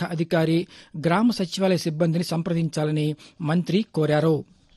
అధికారి గ్రామ సచివాలయ సిబ్బందిని సంప్రదించాలని మంత్రి కోరారు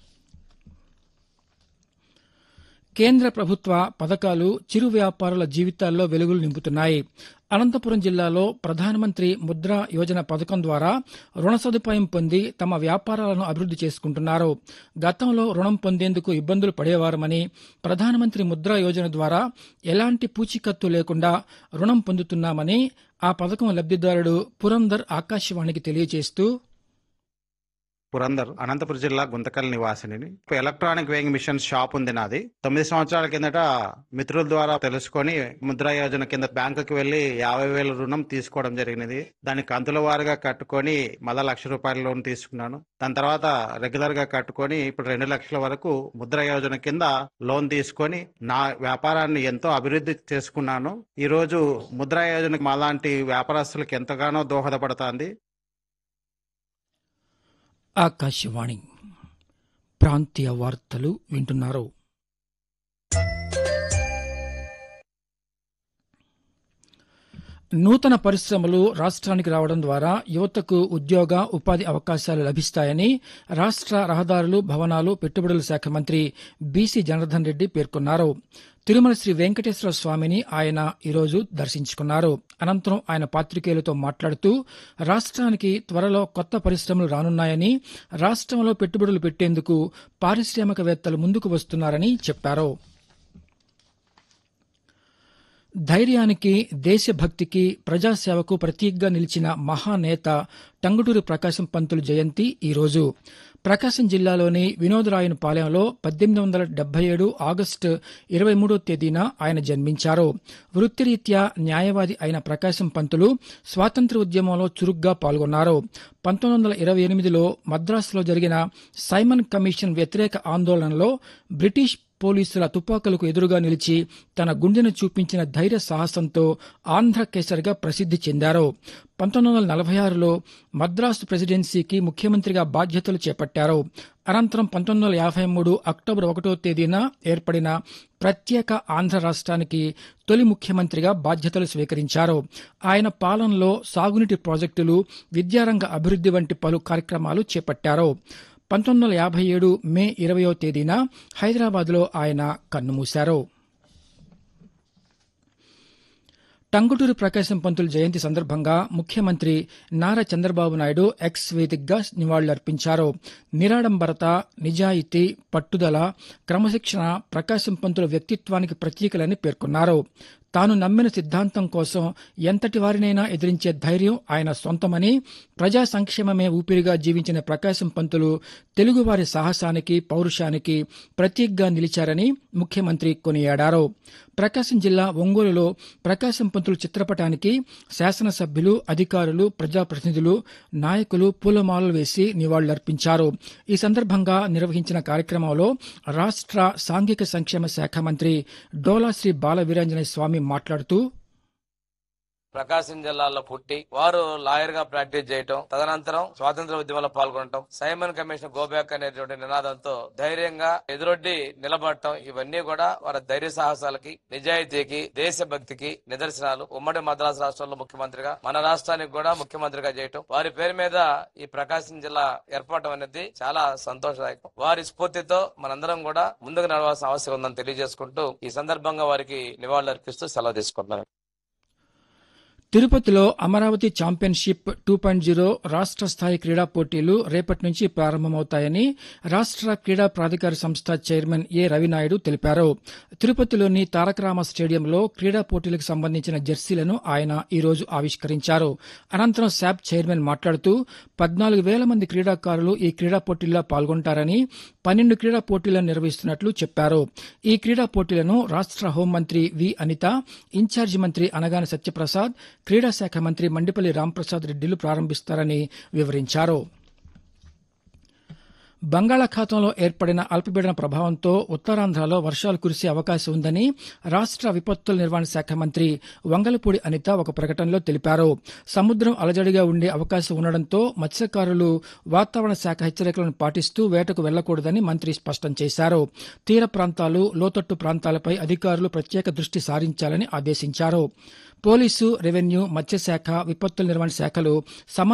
కేంద్ర ప్రభుత్వ పథకాలు చిరు వ్యాపారుల జీవితాల్లో వెలుగులు నింపుతున్నాయి అనంతపురం జిల్లాలో ప్రధానమంత్రి ముద్రా యోజన పథకం ద్వారా రుణ సదుపాయం పొంది తమ వ్యాపారాలను అభివృద్ది చేసుకుంటున్నారు గతంలో రుణం పొందేందుకు ఇబ్బందులు పడేవారమని ప్రధానమంత్రి ముద్రా యోజన ద్వారా ఎలాంటి పూచీకత్తు లేకుండా రుణం పొందుతున్నామని ఆ పథకం లబ్దిదారుడు పురందర్ ఆకాశవాణికి తెలియజేస్తూ పురందర్ అనంతపురం జిల్లా గుంతకల్ నివాసిని ఎలక్ట్రానిక్ వేయింగ్ మిషన్ షాప్ ఉంది నాది తొమ్మిది సంవత్సరాల కిందట మిత్రుల ద్వారా తెలుసుకొని ముద్రా యోజన కింద బ్యాంకుకి వెళ్లి యాభై వేల రుణం తీసుకోవడం జరిగినది దాన్ని కంతుల వారుగా కట్టుకొని మళ్ళా లక్ష రూపాయల లోన్ తీసుకున్నాను దాని తర్వాత రెగ్యులర్ గా కట్టుకొని ఇప్పుడు రెండు లక్షల వరకు ముద్రా యోజన కింద లోన్ తీసుకొని నా వ్యాపారాన్ని ఎంతో అభివృద్ధి చేసుకున్నాను ఈ రోజు ముద్రా యోజన మాలాంటి వ్యాపారస్తులకు ఎంతగానో దోహదపడుతుంది ఆకాశవాణి ప్రాంతీయ వార్తలు వింటున్నారు నూతన పరిశ్రమలు రాష్ట్రానికి రావడం ద్వారా యువతకు ఉద్యోగ ఉపాధి అవకాశాలు లభిస్తాయని రాష్ట్ర రహదారులు భవనాలు పెట్టుబడుల శాఖ మంత్రి బీసీ జనార్దన్ రెడ్డి పేర్కొన్నారు తిరుమల శ్రీ వెంకటేశ్వర స్వామిని ఆయన ఈరోజు దర్శించుకున్నారు అనంతరం ఆయన పాత్రికేయులతో మాట్లాడుతూ రాష్ట్రానికి త్వరలో కొత్త పరిశ్రమలు రానున్నాయని రాష్ట్రంలో పెట్టుబడులు పెట్టేందుకు పారిశ్రామికవేత్తలు ముందుకు వస్తున్నారని చెప్పారు ధైర్యానికి దేశభక్తికి ప్రజాసేవకు ప్రతీకగా నిలిచిన మహానేత టంగుటూరి ప్రకాశం పంతులు జయంతి ఈరోజు ప్రకాశం జిల్లాలోని వినోదరాయన పాలెంలో పద్దెనిమిది వందల డెబ్బై ఏడు ఆగస్టు ఇరవై మూడో తేదీన ఆయన జన్మించారు వృత్తిరీత్యా న్యాయవాది అయిన ప్రకాశం పంతులు స్వాతంత్ర్య ఉద్యమంలో చురుగ్గా పాల్గొన్నారు పంతొమ్మిది వందల ఇరవై ఎనిమిదిలో మద్రాసులో జరిగిన సైమన్ కమిషన్ వ్యతిరేక ఆందోళనలో బ్రిటిష్ పోలీసుల తుపాకులకు ఎదురుగా నిలిచి తన గుండెను చూపించిన ధైర్య సాహసంతో ఆంధ్ర కేసరిగా ప్రసిద్ది చెందారు పంతొమ్మిది వందల నలభై ఆరులో మద్రాసు ప్రెసిడెన్సీకి ముఖ్యమంత్రిగా బాధ్యతలు చేపట్టారు అనంతరం పంతొమ్మిది వందల యాభై మూడు అక్టోబర్ ఒకటో తేదీన ఏర్పడిన ప్రత్యేక ఆంధ్ర రాష్ట్రానికి తొలి ముఖ్యమంత్రిగా బాధ్యతలు స్వీకరించారు ఆయన పాలనలో సాగునీటి ప్రాజెక్టులు విద్యారంగ అభివృద్ది వంటి పలు కార్యక్రమాలు చేపట్టారు పంతొమ్మిది వందల యాభై ఏడు మే ఇరవయో తేదీన హైదరాబాద్లో ఆయన కన్నుమూశారు టంగుటూరి ప్రకాశం పంతులు జయంతి సందర్భంగా ముఖ్యమంత్రి నారా చంద్రబాబు నాయుడు ఎక్స్ వేదికగా నివాళులర్పించారు నిరాడంబరత నిజాయితీ పట్టుదల క్రమశిక్షణ ప్రకాశం పంతుల వ్యక్తిత్వానికి ప్రతీకలని పేర్కొన్నారు తాను నమ్మిన సిద్ధాంతం కోసం ఎంతటి వారినైనా ఎదిరించే ధైర్యం ఆయన సొంతమని ప్రజా సంక్షేమమే ఊపిరిగా జీవించిన ప్రకాశం పంతులు తెలుగువారి సాహసానికి పౌరుషానికి ప్రతీకగా నిలిచారని ముఖ్యమంత్రి కొనియాడారు ప్రకాశం జిల్లా ఒంగోలులో ప్రకాశం పంతులు చిత్రపటానికి శాసనసభ్యులు అధికారులు ప్రజాప్రతినిధులు నాయకులు పూలమాలలు వేసి నివాళులర్పించారు ఈ సందర్భంగా నిర్వహించిన కార్యక్రమంలో రాష్ట్ర సాంఘిక సంక్షేమ శాఖ మంత్రి డోలాశ్రీ బాలవీరాంజనేయ స్వామి మాట్లాడుతూ ప్రకాశం జిల్లాలో పుట్టి వారు లాయర్ గా ప్రాక్టీస్ చేయటం తదనంతరం స్వాతంత్ర ఉద్యమంలో పాల్గొనటం సైమన్ కమిషన్ గోబ్యాక్ అనేటువంటి నినాదంతో ధైర్యంగా ఎదురొడ్డి నిలబడటం ఇవన్నీ కూడా వారి ధైర్య సాహసాలకి నిజాయితీకి దేశభక్తికి నిదర్శనాలు ఉమ్మడి మద్రాసు రాష్ట్రంలో ముఖ్యమంత్రిగా మన రాష్ట్రానికి కూడా ముఖ్యమంత్రిగా చేయటం వారి పేరు మీద ఈ ప్రకాశం జిల్లా ఏర్పడటం అనేది చాలా సంతోషదాయకం వారి స్ఫూర్తితో మనందరం కూడా ముందుకు నడవాల్సిన అవసరం ఉందని తెలియజేసుకుంటూ ఈ సందర్భంగా వారికి నివాళులు అర్పిస్తూ సెలవు తీసుకుంటున్నాను తిరుపతిలో Amaravati championship two point zero రాష్ట్ర స్థాయి క్రీడా పోటీలు రేపటి నుంచి ప్రారంభమవుతాయని రాష్ట్ర క్రీడా ప్రాధికార సంస్థ చైర్మన్ ఏ రవినాయుడు తెలిపారు తిరుపతిలోని తారకరామ స్టేడియంలో క్రీడా పోటీలకు సంబంధించిన జెర్సీలను ఆయన ఈ రోజు ఆవిష్కరించారు అనంతరం శాప్ చైర్మన్ మాట్లాడుతూ పద్నాలుగు వేల మంది క్రీడాకారులు ఈ క్రీడా పోటీల్లో పాల్గొంటారని పన్నెండు క్రీడా పోటీలను నిర్వహిస్తున్నట్లు చెప్పారు ఈ క్రీడా పోటీలను రాష్ట్ర హోంమంత్రి వి అనిత ఇన్ఛార్జి మంత్రి అనగాని సత్యప్రసాద్ క్రీడా శాఖ మంత్రి మండిపల్లి రాంప్రసాద్ రెడ్డిలు ప్రారంభిస్తారని వివరించారు బంగాళాఖాతంలో ఏర్పడిన అల్పపీడన ప్రభావంతో ఉత్తరాంధ్రలో వర్షాలు కురిసే అవకాశం ఉందని రాష్ట్ర విపత్తుల నిర్వహణ శాఖ మంత్రి వంగలపూడి అనిత ఒక ప్రకటనలో తెలిపారు సముద్రం అలజడిగా ఉండే అవకాశం ఉండడంతో మత్స్యకారులు వాతావరణ శాఖ హెచ్చరికలను పాటిస్తూ వేటకు వెళ్లకూడదని మంత్రి స్పష్టం చేశారు తీర ప్రాంతాలు లోతట్టు ప్రాంతాలపై అధికారులు ప్రత్యేక దృష్టి సారించాలని ఆదేశించారు పోలీసు రెవెన్యూ మత్స్యశాఖ విపత్తుల నిర్వహణ శాఖలు